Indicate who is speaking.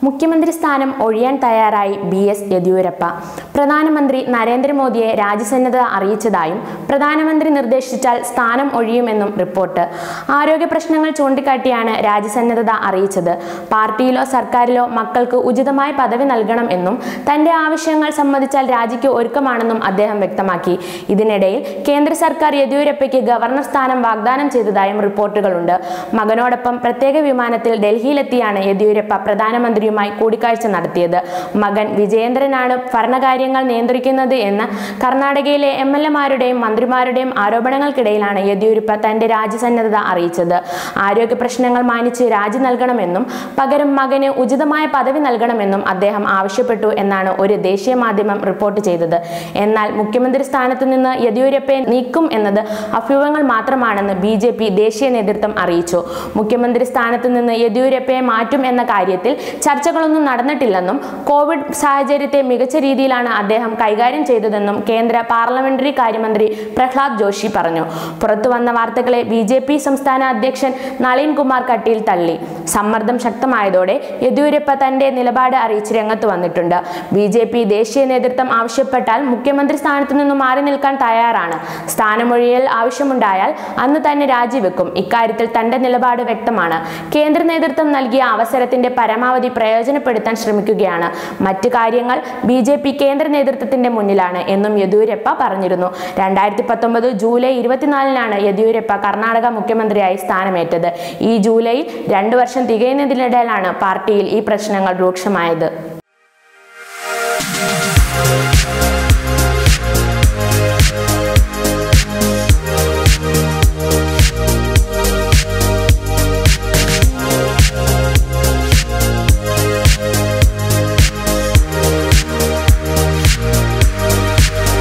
Speaker 1: മുഖ്യമന്ത്രി സ്ഥാനം ഒഴിയാൻ തയ്യാറായി ബി എസ് യെദ്യൂരപ്പ പ്രധാനമന്ത്രി നരേന്ദ്രമോദിയെ രാജ്യസന്നദ്ധ അറിയിച്ചതായും പ്രധാനമന്ത്രി നിർദ്ദേശിച്ചാൽ സ്ഥാനം ഒഴിയുമെന്നും റിപ്പോർട്ട് ആരോഗ്യ പ്രശ്നങ്ങൾ ചൂണ്ടിക്കാട്ടിയാണ് രാജ്യസന്നദ്ധത അറിയിച്ചത് പാർട്ടിയിലോ സർക്കാരിലോ മക്കൾക്ക് ഉചിതമായ പദവി നൽകണം എന്നും തന്റെ ആവശ്യങ്ങൾ സമ്മതിച്ചാൽ രാജിക്ക് ഒരുക്കമാണെന്നും അദ്ദേഹം വ്യക്തമാക്കി ഇതിനിടയിൽ കേന്ദ്ര സർക്കാർ യെദ്യൂരപ്പയ്ക്ക് ഗവർണർ സ്ഥാനം വാഗ്ദാനം ചെയ്തതായും റിപ്പോർട്ടുകളുണ്ട് മകനോടൊപ്പം പ്രത്യേക വിമാനത്തിൽ ഡൽഹിയിലെത്തിയാണ് യെദ്യൂരപ്പ പ്രധാനമന്ത്രിയുമായി കൂടിക്കാഴ്ച നടത്തിയത് മകൻ വിജയേന്ദ്രനാണ് ഭരണകാര്യങ്ങൾ നിയന്ത്രിക്കുന്നത് എന്ന് കർണാടകയിലെ എം എൽ എമാരുടെയും മന്ത്രിമാരുടെയും ആരോപണങ്ങൾക്കിടയിലാണ് യെദ്യൂരപ്പ തന്റെ രാജ്യസന്നദ്ധത അറിയിച്ചത് ആരോഗ്യ പ്രശ്നങ്ങൾ മാനിച്ച് രാജി നൽകണമെന്നും പകരം മകന് ഉചിതമായ പദവി നൽകണമെന്നും അദ്ദേഹം ആവശ്യപ്പെട്ടു എന്നാണ് ഒരു ദേശീയ മാധ്യമം റിപ്പോർട്ട് ചെയ്തത് എന്നാൽ മുഖ്യമന്ത്രി സ്ഥാനത്ത് നിന്ന് യെദ്യൂരപ്പയെ നീക്കും എന്നത് അഭ്യൂഹങ്ങൾ മാത്രമാണെന്ന് ബി ജെ പി ദേശീയ നേതൃത്വം അറിയിച്ചു മുഖ്യമന്ത്രി സ്ഥാനത്ത് നിന്ന് യെദ്യൂരപ്പയെ മാറ്റും എന്ന കാര്യത്തിൽ ചർച്ചകളൊന്നും നടന്നിട്ടില്ലെന്നും കോവിഡ് സാഹചര്യത്തെ മികച്ച രീതിയിലാണ് അദ്ദേഹം കൈകാര്യം ചെയ്തതെന്നും കേന്ദ്ര പാർലമെന്ററി കാര്യമന്ത്രി പ്രഹ്ലാദ് ജോഷി പറഞ്ഞു പുറത്തു വന്ന വാർത്തകളെ ബി ജെ പി സംസ്ഥാന അധ്യക്ഷൻ നളിൻ കുമാർ കട്ടീൽ തള്ളി സമ്മർദ്ദം ശക്തമായതോടെ യെദ്യൂരപ്പ തന്റെ നിലപാട് അറിയിച്ച് രംഗത്ത് വന്നിട്ടുണ്ട് ബി ജെ പി ദേശീയ നേതൃത്വം ആവശ്യപ്പെട്ടാൽ മുഖ്യമന്ത്രി സ്ഥാനത്ത് നിന്നും മാറി നിൽക്കാൻ തയ്യാറാണ് സ്ഥാനമൊഴിയൽ ആവശ്യമുണ്ടായാൽ അന്ന് തന്നെ രാജിവെക്കും ഇക്കാര്യത്തിൽ തന്റെ നിലപാട് വ്യക്തമാണ് കേന്ദ്ര നേതൃത്വം നൽകിയ അവസരത്തിന്റെ പരമാവധി പ്രയോജനപ്പെടുത്താൻ ശ്രമിക്കുകയാണ് മറ്റു കാര്യങ്ങൾ ബി ജെ പി കേന്ദ്ര നേതൃത്വത്തിന്റെ മുന്നിലാണ് എന്നും യെദ്യൂരപ്പ പറഞ്ഞിരുന്നു രണ്ടായിരത്തി പത്തൊമ്പത് ജൂലൈ ഇരുപത്തിനാലിനാണ് യെദ്യൂരപ്പ കർണാടക മുഖ്യമന്ത്രിയായി സ്ഥാനമേറ്റത് ഈ ജൂലൈയിൽ രണ്ടു വർഷം തികയുന്നതിനിടയിലാണ് പാർട്ടിയിൽ ഈ പ്രശ്നങ്ങൾ രൂക്ഷമായത്